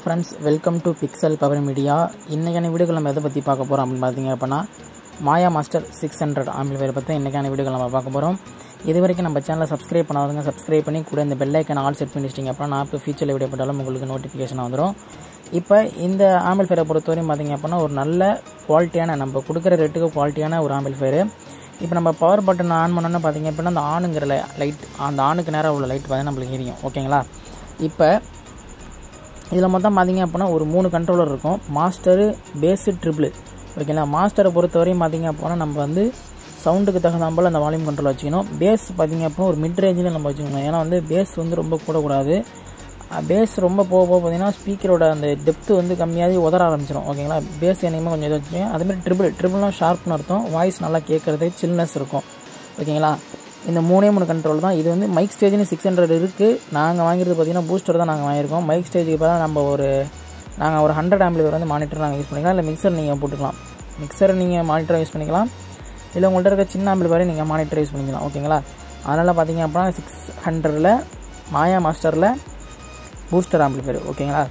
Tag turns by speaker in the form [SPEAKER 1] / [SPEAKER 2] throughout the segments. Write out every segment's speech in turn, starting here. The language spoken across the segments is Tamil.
[SPEAKER 1] friends welcome to Pixel Power Media இன்றைக்கான வீடியோக்கள் நம்ம எதை பற்றி பார்க்க போகிறோம் அப்படின்னு பார்த்தீங்க அப்படின்னா Maya master six hundred amplifier பற்றி இன்றைக்கான வீடியோக்கள் நம்ம பார்க்க போகிறோம் இது வரைக்கும் நம்ம சேனலை சப்ஸ்கிரைப் பண்ணாதவங்க சப்ஸ்கிரைப் பண்ணி கூட இந்த பெல் ஐக்கன் ஆல் செட் பண்ணி வச்சிட்டிங்க அப்படின்னா நான் இப்போ ஃபியூச்சரில் வீடியோ போட்டாலும் உங்களுக்கு நோட்டிஃபிகேஷன் வந்துடும் இப்போ இந்த ஆம்பிள்ஃபேரை பொறுத்தவரையும் பார்த்தீங்க அப்படின்னா ஒரு நல்ல குவாலிட்டியான நம்ம கொடுக்குற ரேட்டுக்கு குவாலிட்டியான ஒரு ஆம்பிள்ஃபேரு இப்போ நம்ம பவர் பட்டன் ஆன் பண்ணோன்னு பார்த்தீங்க அப்படின்னா அந்த ஆணுங்கிற லைட் அந்த ஆணுக்கு நேராக உள்ள லைட் பார்த்தீங்கன்னா நம்மளுக்கு எரியும் ஓகேங்களா இப்போ இதில் மொத்தம் பார்த்தீங்க அப்படின்னா ஒரு மூணு கண்ட்ரோலர் இருக்கும் மாஸ்டரு பேஸு ட்ரிபிள் ஓகேங்களா மாஸ்டரை பொறுத்தவரையும் பார்த்தீங்க அப்படின்னா நம்ம வந்து சவுண்டுக்கு தகுந்த போல் அந்த வால்யூம் கண்ட்ரோல் வச்சுக்கணும் பேஸ் பார்த்தீங்க அப்படின்னா ஒரு மிட் ரேஞ்சில் நம்ம வச்சுக்கணும் ஏன்னா வந்து பேஸ் வந்து ரொம்ப கூடக்கூடாது பேஸ் ரொம்ப போக போக பார்த்தீங்கன்னா ஸ்பீக்கரோட அந்த டெப்த்து வந்து கம்மியாகி உதற ஆரம்பிச்சிடும் ஓகேங்களா பேஸ் என்னையுமே கொஞ்சம் இது வச்சுக்கோங்க அதேமாதிரி ட்ரிபிள் ட்ரிபிள்னா ஷார்ப்னு அர்த்தம் வாய்ஸ் நல்லா கேட்குறது சில்னஸ் இருக்கும் ஓகேங்களா இந்த மூணே மூணு கண்ட்ரோல் தான் இது வந்து மைக் ஸ்டேஜ்னு சிக்ஸ் ஹண்ட்ரட் இருக்குது நாங்கள் வாங்கியிருது பார்த்தீங்கன்னா பூஸ்டர் தான் நாங்கள் வாங்கியிருக்கோம் மைக் ஸ்டேஜுக்கு இப்போ நம்ம ஒரு நாங்கள் ஒரு ஹண்ட்ரட் ஆம்பிளியர் வந்து மானிட்டர் நாங்கள் யூஸ் பண்ணிக்கலாம் இல்லை மிக்சர் நீங்கள் போட்டுக்கலாம் மிக்சரை நீங்கள் மானிட்டர் யூஸ் பண்ணிக்கலாம் இல்லை உங்கள்கிட்ட இருக்க சின்ன ஆம்பிள் நீங்கள் மானிட்டர் யூஸ் பண்ணிக்கலாம் ஓகேங்களா அதனால் பார்த்தீங்க அப்படின்னா சிக்ஸ் ஹண்ட்ரடில் மாயா மாஸ்டரில் பூஸ்டர் ஆம்பிளிஃபையர் ஓகேங்களா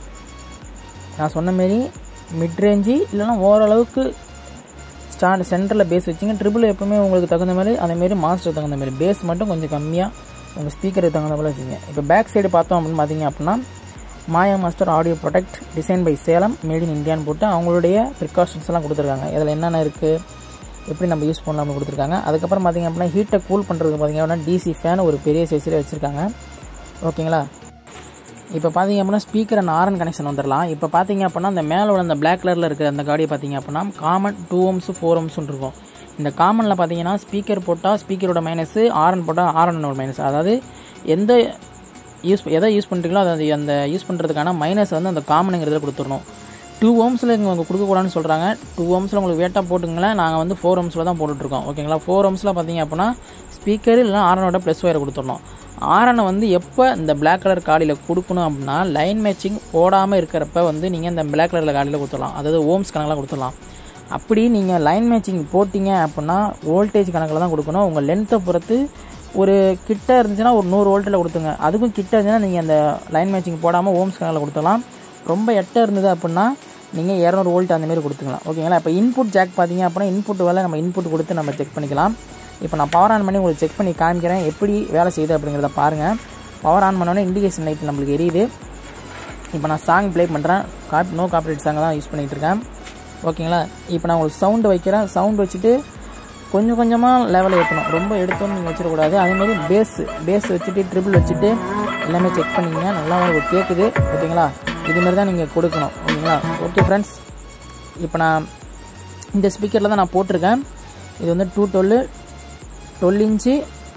[SPEAKER 1] நான் சொன்ன மாரி மிட் ரேஞ்சு இல்லைனா ஓரளவுக்கு ஸ்டார்ட் சென்டரில் பேஸ் வச்சிங்க ட்ரிபிள் எப்பவுமே உங்களுக்கு தகுந்த மாதிரி அதேமாரி மாஸ்டர் தகுந்த மாதிரி பேஸ் மட்டும் கொஞ்சம் கம்மியாக உங்கள் ஸ்பீக்கருக்கு தகுந்த போல் வச்சுங்க இப்போ பேக் சைடு பார்த்தோம் அப்படின்னு பார்த்தீங்க அப்படின்னா Maya master audio product design by Salem made in இந்தியான்னு போட்டு அவங்களுடைய ப்ரிகாஷன்ஸ் எல்லாம் கொடுத்துருக்காங்க இதில் என்னென்ன இருக்குது எப்படி நம்ம யூஸ் பண்ணலாம்னு கொடுத்துருக்காங்க அதுக்கப்புறம் பார்த்தீங்க அப்படின்னா ஹீட்டை கூல் பண்ணுறதுக்கு பார்த்தீங்க அப்படின்னா டிசி ஃபேன் ஒரு பெரிய சைஸில் வச்சுருக்காங்க ஓகேங்களா இப்போ பார்த்தீங்க அப்படின்னா ஸ்பீக்கர் அண்ட் ஆரன் கனெக்ஷன் வந்துடலாம் இப்போ பார்த்தீங்க அப்படின்னா அந்த மேலே உள்ள அந்த பிளாக் கலரில் இருக்கிற அந்த காடியை பார்த்தீங்க அப்படின்னா காமன் டூ ஓம்ஸு ஃபோர் ஓம்ஸ்னு இருக்கும் இந்த காமனில் பார்த்தீங்கன்னா ஸ்பீக்கர் போட்டால் ஸ்பீக்கரோட மைனஸு ஆரன் போட்டால் ஆரனோட மைனஸ் அதாவது எந்த யூஸ் எதை யூஸ் பண்ணுறீங்களோ அது அந்த யூஸ் பண்ணுறதுக்கான மைனஸ் வந்து அந்த காமனுங்கிறத கொடுத்துடணும் டூ ஓம்ஸில் இங்கே உங்களுக்கு கொடுக்கக்கூடாதுன்னு சொல்கிறாங்க டூ ஓம்ஸில் உங்களுக்கு வேட்டாக போட்டுங்களேன் நாங்கள் வந்து ஃபோர் ஓம்ஸில் தான் போட்டுட்ருக்கோம் ஓகேங்களா ஃபோர் ஓம்ஸில் பார்த்தீங்க அப்படின்னா ஸ்பீக்கர் இல்லைனா ஆரனோட ப்ளஸ் ஒயரை கொடுத்துடணும் ஆரனை வந்து எப்போ இந்த பிளாக் கலர் காடியில் கொடுக்கணும் அப்படின்னா லைன் மேட்சிங் போடாமல் இருக்கிறப்ப வந்து நீங்கள் இந்த பிளாக் கலரில் காடியில் கொடுத்துடலாம் அதாவது ஓம்ஸ் கணக்கில் கொடுத்துடலாம் அப்படி நீங்கள் லைன் மேட்சிங் போட்டிங்க அப்படின்னா வோல்டேஜ் கணக்கில் தான் கொடுக்கணும் உங்கள் லென்த்தை பொறுத்து ஒரு கிட்ட இருந்துச்சுன்னா ஒரு நூறு வோல்ட்டில் கொடுத்துங்க அதுக்கும் கிட்ட இருந்துச்சுன்னா நீங்கள் அந்த லைன் மேட்சிங் போடாமல் ஓம்ஸ் கணக்கில் கொடுத்துடலாம் ரொம்ப எட்ட இருந்தது அப்படின்னா நீங்கள் இரநூறு வோல்ட் அந்தமாரி கொடுத்துக்கலாம் ஓகேங்களா இப்போ இன்புட் ஜாக் பார்த்தீங்க அப்படின்னா இன்புட் வேலை நம்ம இன்புட் கொடுத்து நம்ம செக் பண்ணிக்கலாம் இப்போ நான் பவர் ஆன் பண்ணி உங்களுக்கு செக் பண்ணி காமிக்கிறேன் எப்படி வேலை செய்யுது அப்படிங்கிறத பாருங்கள் பவர் ஆன் பண்ணோன்னே இண்டிகேஷன் லைட் நம்மளுக்கு எரியுது இப்போ நான் சாங் ப்ளே பண்ணுறேன் காப் நோ காப்பரேட் சாங்கை தான் யூஸ் பண்ணிகிட்டு இருக்கேன் ஓகேங்களா இப்போ நான் உங்களுக்கு சவுண்டு வைக்கிறேன் சவுண்டு வச்சுட்டு கொஞ்சம் கொஞ்சமாக லெவலில் ஏற்றணும் ரொம்ப எடுத்தோன்னு நீங்கள் வச்சிடக்கூடாது அதேமாரி பேஸ் பேஸ் வச்சுட்டு ட்ரிபிள் வச்சுட்டு எல்லாமே செக் பண்ணிங்க நல்லா உங்களுக்கு கேட்குது ஓகேங்களா இதுமாரி தான் நீங்கள் கொடுக்கணும் ஓகேங்களா ஓகே ஃப்ரெண்ட்ஸ் இப்போ நான் இந்த ஸ்பீக்கரில் தான் நான் போட்டிருக்கேன் இது வந்து டூ டுவெல்லு டுவெல் இன்ச்சு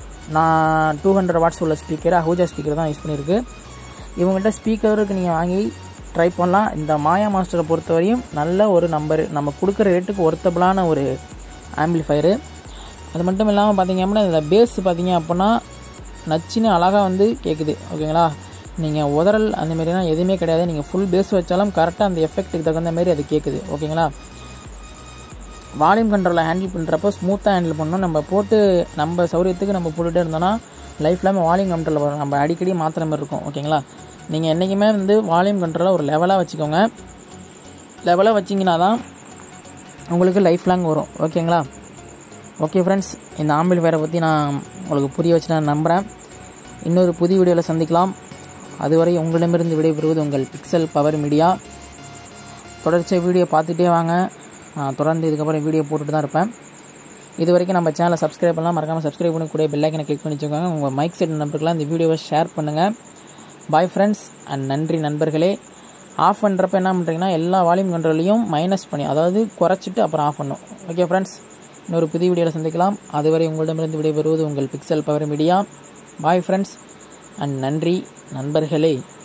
[SPEAKER 1] நான் டூ ஹண்ட்ரட் வாட்ஸ் உள்ள ஸ்பீக்கர் அஹூஜா ஸ்பீக்கர் தான் யூஸ் பண்ணியிருக்கு இவங்கள்ட்ட ஸ்பீக்கருக்கு நீங்கள் வாங்கி ட்ரை பண்ணலாம் இந்த மாயா மாஸ்டரை பொறுத்தவரையும் நல்ல ஒரு நம்பர் நம்ம கொடுக்குற ரேட்டுக்கு ஒர்த்தபிளான ஒரு ஆம்பிளிஃபயரு அது மட்டும் இல்லாமல் பார்த்தீங்க அப்படின்னா இந்த பேஸ் பார்த்தீங்க அப்படின்னா நச்சுன்னு அழகாக வந்து கேட்குது ஓகேங்களா நீங்கள் உதறல் அந்த மாதிரிலாம் எதுவுமே கிடையாது நீங்கள் ஃபுல் பேஸ் வச்சாலும் கரெக்டாக அந்த எஃபெக்ட்டுக்கு தகுந்த மாதிரி அது கேட்குது ஓகேங்களா வால்யூம் கண்ட்ரோலை ஹேண்டில் பண்ணுறப்போ ஸ்மூத்தாக ஹேண்டில் பண்ணணும் நம்ம போட்டு நம்ம சௌரியத்துக்கு நம்ம போட்டுகிட்டே இருந்தோம்னா லைஃப் லாங் வால்யூம் கண்ட்ரோல் வரும் நம்ம அடிக்கடி மாற்றுற மாதிரி இருக்கும் ஓகேங்களா நீங்கள் என்றைக்குமே வந்து வால்யூம் கண்ட்ரோலை ஒரு லெவலாக வச்சுக்கோங்க லெவலாக வச்சிங்கன்னா தான் உங்களுக்கு லைஃப் லாங் வரும் ஓகேங்களா ஓகே ஃப்ரெண்ட்ஸ் இந்த ஆம்பிள் வேரை பற்றி நான் உங்களுக்கு புரிய வச்சு நான் நம்புகிறேன் இன்னொரு புதிய வீடியோவில் சந்திக்கலாம் அதுவரை உங்களிடமிருந்து விடைபெறுவது உங்கள் பிக்சல் பவர் மீடியா தொடர்ச்சியாக வீடியோ பார்த்துட்டே வாங்க நான் தொடர்ந்து இதுக்கப்புறம் வீடியோ போட்டுட்டு தான் இருப்பேன் இது வரைக்கும் நம்ம சேனலை சப்ஸ்கிரைப் பண்ணலாம் மறக்காமல் சப்ஸ்கிரைப் பண்ணி கூட பெல்லைக்கனை கிளிக் பண்ணி வச்சுக்கோங்க உங்கள் மைக் செட் நம்பருக்குலாம் இந்த வீடியோவை ஷேர் பண்ணுங்கள் பாய் ஃப்ரெண்ட்ஸ் அண்ட் நன்றி நண்பர்களே ஆஃப் பண்ணுறப்ப என்ன பண்ணுறீங்கன்னா எல்லா வால்யூம் கண்ட்ரோலையும் மைனஸ் பண்ணி அதாவது குறைச்சிட்டு அப்புறம் ஆஃப் பண்ணும் ஓகே ஃப்ரெண்ட்ஸ் இன்னொரு புதிய வீடியோவில் சந்திக்கலாம் அதுவரை உங்களிடமிருந்து விடைபெறுவது உங்கள் Pixel Power Media bye friends and நன்றி நண்பர்களே